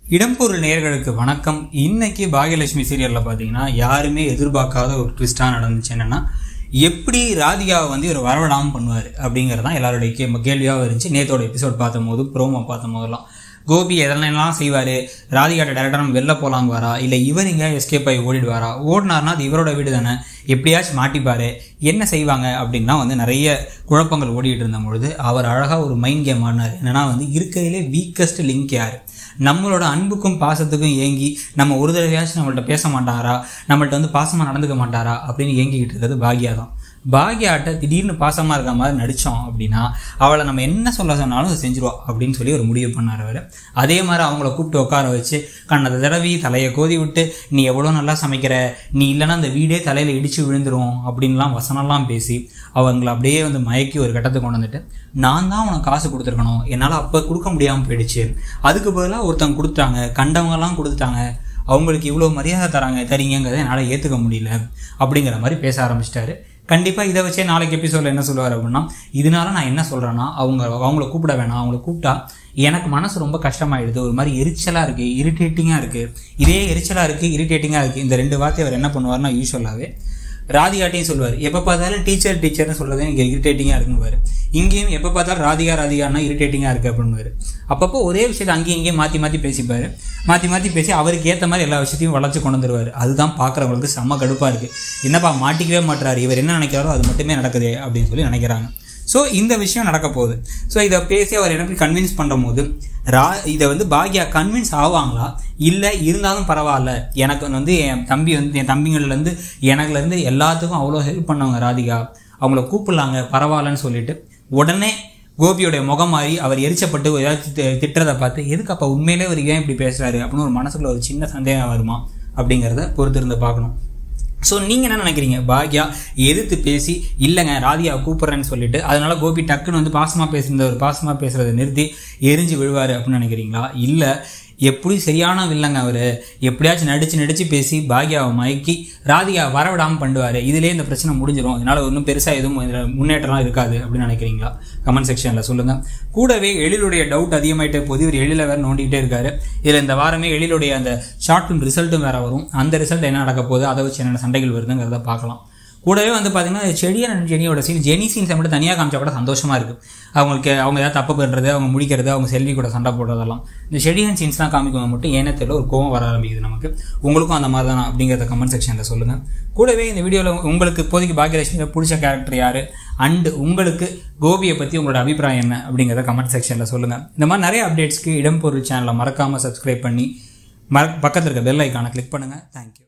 இடம்பொருள் நேயர்களுக்கு வணக்கம் இன்னைக்கு பாகியலட்சுமி சீரியலில் பார்த்தீங்கன்னா யாருமே எதிர்பார்க்காத ஒரு ட்விஸ்டாக நடந்துச்சு என்னன்னா எப்படி ராதிகாவை வந்து இவர் வரவிடாமல் பண்ணுவார் அப்படிங்கிறது தான் எல்லாருடைய கே கேள்வியாக இருந்துச்சு நேத்தோட எபிசோட் பார்த்தும்போது ப்ரோமோ பார்த்த போதெல்லாம் கோபி எதெல்லாம் செய்வார் ராதிகாட்ட டேரக்டாக நம்ம வெளில போகலாங்குவாரா இல்லை இவர் இங்கே எஸ்கேப் ஆகி ஓடிடுவாரா ஓடினார்னா அது இவரோட வீடு தானே எப்படியாச்சும் மாட்டிப்பார் என்ன செய்வாங்க அப்படின்னா வந்து நிறைய குழப்பங்கள் ஓடிட்டு இருந்த பொழுது அவர் அழகாக ஒரு மைண்ட் கேம் ஆடினார் என்னன்னா வந்து இருக்கிறதுலே வீக்கஸ்ட் லிங்க் யார் நம்மளோட அன்புக்கும் பாசத்துக்கும் ஏங்கி நம்ம ஒரு தடவையாச்சும் நம்மள்ட்ட பேச மாட்டாரா நம்மள்ட்ட வந்து பாசமாக நடந்துக்க மாட்டாரா அப்படின்னு ஏங்கிக்கிட்டு இருக்கிறது பாக்யா தான் பாக்யாட்ட திடீர்னு பாசமாக இருக்க மாதிரி நடித்தோம் அப்படின்னா அவளை நம்ம என்ன சொல்ல சொன்னாலும் அதை செஞ்சிருவா அப்படின்னு சொல்லி ஒரு முடிவு பண்ணார் அவர் அதே மாதிரி அவங்கள கூப்பிட்டு உட்கார வச்சு கண்ணதை தடவி தலையை கோதி விட்டு நீ எவ்வளோ நல்லா சமைக்கிற நீ இல்லைன்னா அந்த வீடே தலையில் இடித்து விழுந்துரும் அப்படின்லாம் வசனம்லாம் பேசி அவங்கள அப்படியே வந்து மயக்கி ஒரு கட்டத்தை கொண்டு வந்துட்டு நான் தான் உனக்கு காசு கொடுத்துருக்கணும் என்னால் அப்போ கொடுக்க முடியாமல் போயிடுச்சு அதுக்கு பதிலாக ஒருத்தவங்க கொடுத்தாங்க கண்டவங்கலாம் கொடுத்துட்டாங்க அவங்களுக்கு இவ்வளோ மரியாதை தராங்க தரீங்கிறத என்னால் ஏற்றுக்க முடியல அப்படிங்கிற மாதிரி பேச ஆரம்பிச்சிட்டாரு கண்டிப்பாக இதை வச்சே நாளைக்கு எபிசோடில் என்ன சொல்லுவார் அப்படின்னா இதனால நான் என்ன சொல்கிறேன்னா அவங்க அவங்கள கூப்பிட வேணாம் அவங்கள கூப்பிட்டா எனக்கு மனசு ரொம்ப கஷ்டமாயிடுது ஒரு மாதிரி எரிச்சலாக இருக்குது இரிட்டேட்டிங்காக இருக்குது இதே எரிச்சலாக இருக்குது இரிட்டேட்டிங்காக இருக்குது இந்த ரெண்டு வார்த்தை அவர் என்ன பண்ணுவார்னா யூஸ்வலாகவே ராதிகாட்டையும் சொல்லுவார் எப்போ பார்த்தாலும் டீச்சர் டீச்சர்னு சொல்கிறது எனக்கு இரிட்டேட்டிங்காக இருக்குன்னு இங்கேயும் எப்போ பார்த்தாலும் ராதிகா ராதிகானா இரிட்டேட்டிங்காக இருக்குது அப்படின்னு அப்பப்போ ஒரே விஷயத்தை அங்கேயும் இங்கேயும் மாற்றி மாற்றி பேசிப்பார் மாற்றி மாற்றி பேசி அவருக்கு ஏற்ற மாதிரி எல்லா விஷயத்தையும் வளர்ச்சி கொண்டு வந்துருவார் அதுதான் பார்க்குறவங்களுக்கு செம்ம கடுப்பாக இருக்குது என்னப்பா மாட்டிக்கவே மாட்டுறாரு இவர் என்ன நினைக்கிறாரோ அது மட்டுமே நடக்குது அப்படின்னு சொல்லி நினைக்கிறாங்க ஸோ இந்த விஷயம் நடக்க போகுது ஸோ இதை பேசி அவர் எனக்கு கன்வின்ஸ் பண்ணும் போது ரா இதை வந்து பாக்யா கன்வின்ஸ் ஆவாங்களா இல்லை இருந்தாலும் பரவாயில்ல எனக்கு வந்து என் தம்பி வந்து என் தம்பிங்கள்லேருந்து எனக்குலேருந்து எல்லாத்துக்கும் அவ்வளோ ஹெல்ப் பண்ணவங்க ராதிகா அவங்கள கூப்பிடலாங்க பரவாயில்லன்னு சொல்லிட்டு உடனே கோபியோடைய முகம் மாறி அவர் எரிச்சப்பட்டு ஏதாச்சும் திட்டுறதை பார்த்து எதுக்கு அப்போ உண்மையிலே அவர் ஏன் இப்படி பேசுகிறாரு அப்படின்னு ஒரு மனசுக்குள்ள ஒரு சின்ன சந்தேகம் வருமா அப்படிங்கிறத பொறுத்திருந்து பார்க்கணும் ஸோ நீங்கள் என்ன நினைக்கிறீங்க பாக்யா எதிர்த்து பேசி இல்லைங்க ராதியாவை கூப்பிட்றேன்னு சொல்லிட்டு அதனால கோபி டக்குன்னு வந்து பாசமாக பேசுகிற ஒரு பாசமாக பேசுகிறத நிறுத்தி எரிஞ்சு விழுவார் அப்படின்னு நினைக்கிறீங்களா இல்லை எப்படி சரியான வில்லங்க அவர் எப்படியாச்சும் நடித்து நடித்து பேசி பாக்யாவை மயக்கி ராதிகா வரவிடாமல் பண்ணுவார் இதிலே இந்த பிரச்சனை முடிஞ்சிடும் இதனால் ஒன்றும் பெருசாக எதுவும் இதில் முன்னேற்றம்லாம் இருக்காது அப்படின்னு நினைக்கிறீங்களா கமெண்ட் செக்ஷனில் சொல்லுங்கள் கூடவே எழிலுடைய டவுட் அதிகமாயிட்டே போது இவர் எழில வேறு நோண்டிகிட்டே இருக்காரு இதில் இந்த வாரமே எழிலுடைய அந்த ஷார்ட் ஃபிலிம் ரிசல்ட்டும் வேறு வரும் அந்த ரிசல்ட் என்ன நடக்க போகுது அதை வச்சு என்னென்ன சண்டைகள் வருதுங்கிறத பார்க்கலாம் கூடவே வந்து பார்த்தீங்கன்னா செடியன் அண்ட் ஜெனியோட சீன் ஜெனி சீன்ஸை மட்டும் தனியாக காமிச்சா கூட சந்தோஷமாக இருக்குது அவங்களுக்கு அவங்க ஏதாவது தப்பு பண்ணுறது அவங்க முடிக்கிறது அவங்க செல்வி கூட சண்டை போடுறதெல்லாம் இந்த செடியன் சீன்ஸ்லாம் காமிக்கும் மட்டும் ஏனே தெரியல ஒரு கோவம் வர ஆரம்பிக்குது நமக்கு உங்களுக்கும் அந்த மாதிரி தானே அப்படிங்கிறத கமெண்ட் செக்ஷனில் சொல்லுங்கள் கூடவே இந்த வீடியோவில் உங்களுக்கு இப்போதைக்கு பாக்கியலட்சுமி பிடிச்ச கேரக்டர் யார் அண்டு உங்களுக்கு கோபியை பற்றி உங்களோட அபிப்பிராயம் என்ன அப்படிங்கிறத கமெண்ட் செக்ஷனில் சொல்லுங்கள் இந்த மாதிரி நிறைய அப்டேட்ஸ்க்கு இடம்பொருள் சேனலை மறக்காமல் சப்ஸ்கிரைப் பண்ணி மற பக்கத்தில் இருக்க பெல் ஐக்கானை கிளிக் பண்ணுங்கள் தேங்க்யூ